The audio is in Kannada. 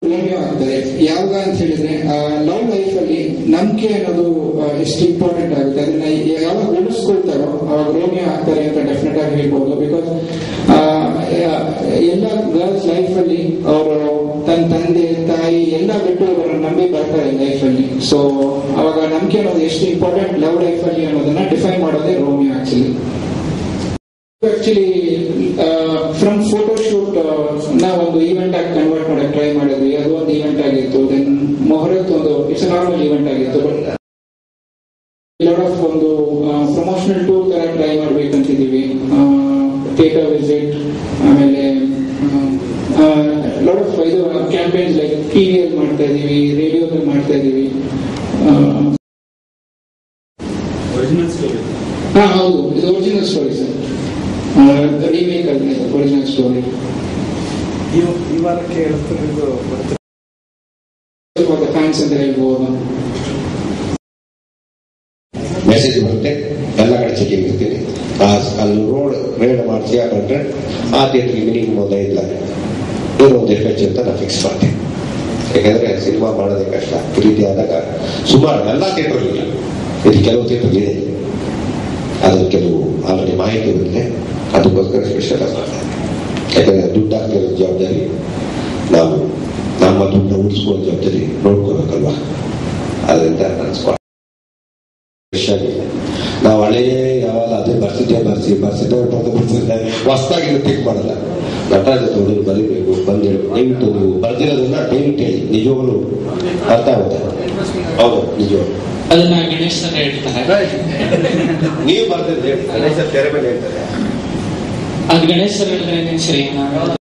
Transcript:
ರೋಮಿಯೋ ಆಗ್ತಾರೆ ಯಾವಾಗ ಅಂತ ಹೇಳಿದ್ರೆ ಲವ್ ಲೈಫ್ ಅಲ್ಲಿ ನಂಬಿಕೆ ಅನ್ನೋದು ಆ, ಎಷ್ಟು ಇಂಪಾರ್ಟೆಂಟ್ ಆಗುತ್ತೆ ಅದನ್ನ ಯಾವಾಗ ಉಳಿಸ್ಕೊಳ್ತಾರೋ ಅವಾಗ ರೋಮಿಯೋ ಆಗ್ತಾರೆ ಅಂತ ಡೆಫಿನೆಟ್ ಆಗಿ ಹೇಳ್ಬೋದು ಬಿಕಾಸ್ ಎಲ್ಲ ಗರ್ಲ್ಸ್ ಲೈಫ್ ಅಲ್ಲಿ ಅವರು ತನ್ನ ತಂದೆ ತಾಯಿ ಎಲ್ಲ ಬಿಟ್ಟು ಅವರನ್ನ ನಂಬಿ ಬರ್ತಾರೆ ಲೈಫ್ ಅಲ್ಲಿ ಸೊ ಅವಾಗ ನಂಬಿಕೆ ಅನ್ನೋದು ಎಷ್ಟು ಇಂಪಾರ್ಟೆಂಟ್ ಲವ್ ಲೈಫ್ ಅಲ್ಲಿ ಅನ್ನೋದನ್ನ ಡಿಫೈನ್ ಮಾಡೋದೇ Romeo actually actually from photo shoot ನಾವು ಒಂದು ಈವೆಂಟ್ ಆಗಿ ಕನ್ವರ್ಟ್ ಮಾಡಕ್ ಟ್ರೈ ಮಾಡಿದ್ವಿ ಅದು ಒಂದು ಈವೆಂಟ್ ಆಗಿತ್ತು ದೆನ್ ಮೊಹರತ್ ಒಂದು ಇಟ್ಸ್ ನಾರ್ಮಲ್ ಈವೆಂಟ್ ಆಗಿತ್ತು ಬಟ್ ಲಾಟ್ ಆಫ್ ಒಂದು ಪ್ರಮೋಷನಲ್ ಟೂರ್ ತರ ಟ್ರೈ ಮಾಡ್ಬೇಕಂತಿದೀವಿ ಥಿಯೇಟರ್ ವಿಸಿಟ್ ಆಮೇಲೆ ಲಾಟ್ ಆಫ್ ಇದು ಕ್ಯಾಂಪೇನ್ಸ್ ಲೈಕ್ ಟಿವಿಯಲ್ಲಿ ಮಾಡ್ತಾ ಇದೀವಿ ರೇಡಿಯೋದಲ್ಲಿ ಮಾಡ್ತಾ ಇದೀವಿ ಒರಿಜಿನಲ್ ಸ್ಟೋರಿ ಹಾ ಹೌದು ಇದು ಒರಿಜಿನಲ್ ಸ್ಟೋರಿ ಸರ್ ರೀಮೇಕ್ ಅಲ್ಲಿ ಒರಿಜಿನಲ್ ಸ್ಟೋರಿ ಈ ಈ ವಾರಕ್ಕೆ ಹೇಳ್ತಿರೋದು ಬರ್ತಾರೆ ಫ್ಯಾನ್ಸ್ ಅಂತ ಹೇಳ್ಬೋದು ಮೆಸೇಜ್ ಬರುತ್ತೆ ಎಲ್ಲ ಕಡೆ ಚೆಕಿಂಗ್ ಇರ್ತೀನಿ ಆ ಅಲ್ಲಿ ರೋಡ್ ರೇಡ್ ಮಾಡಿಸಿ ಹಾಕೊಂಡ್ರೆ ಆ ಥಿಯೇಟ್ರಿಗೆ ಮಿನಿಮಮ್ ಒಂದು ಐದು ಲಾಕ್ ಏನೋ ಒಂದು ಎಷ್ಟು ಹೆಚ್ಚು ಅಂತ ನಾನು ಫಿಕ್ಸ್ ಮಾಡ್ತೀನಿ ಯಾಕಂದ್ರೆ ಸಿನಿಮಾ ಮಾಡೋದೇ ಕಷ್ಟ ಈ ರೀತಿ ಆದಾಗ ಸುಮಾರು ಎಲ್ಲ ಥಿಯೇಟರ್ ಇಲ್ಲ ಇದು ಕೆಲವು ಥಿಯೇಟರ್ ಇದೆ ಅದ್ರ ಕೆಲವು ಆಲ್ರೆಡಿ ಮಾಹಿತಿ ಇರುತ್ತೆ ಅದಕ್ಕೋಸ್ಕರ ಸ್ಪೆಷಲ್ ಆಗಿ ಮಾಡ್ತಾರೆ ಯಾಕಂದ್ರೆ ದುಡ್ಡು ಹಾಕ್ತಿರೋ ಜವಾಬ್ದಾರಿ ನಾವು ನಮ್ಮ ದುಡ್ಡು ಉಳಿಸ್ಕೊಳ್ಳೋ ಜವಾಬ್ದಾರಿ ನೋಡ್ಕೋಬೇಕಲ್ವಾ ಅದರಿಂದ ನಾನು ಸ್ಪಾಟ್ ಫ್ರೆಶ್ ಆಗಿದೆ ನಾವು ಹಳೇ ಯಾವಾಗ ಅದೇ ಬರ್ಸಿದ್ದೆ ಬರ್ಸಿ ಬರ್ಸಿದ್ದೆ ಬರ್ದು ಬರ್ಸಿದ್ದೆ ಹೊಸದಾಗಿ ಥಿಂಕ್ ಮಾಡಲ್ಲ ನಟರಾಜ ಹುಡುಗರು ಬರೀಬೇಕು ಬಂದು ದಯವಿಟ್ಟು ನೀವು ಬರ್ದಿರೋದನ್ನ ದಯವಿಟ್ಟು ಹೇಳಿ ನಿಜವಾಗ್ಲು ಅರ್ಥ ಆಗುತ್ತೆ ಹೌದು ನಿಜವಾಗ್ಲು ಅದನ್ನ ಗಣೇಶ್ ಸರ್ ಹೇಳ್ತಾರೆ ನೀವು ಬರ್ದಿದ್ರೆ ಗಣೇಶ ತೆರೆ ಮೇಲೆ ಹೇಳ್ತಾರೆ ಅದು ಗಣೇಶ್ ಸರ್ ಹೇಳಿದ್ರೆ ಸರಿ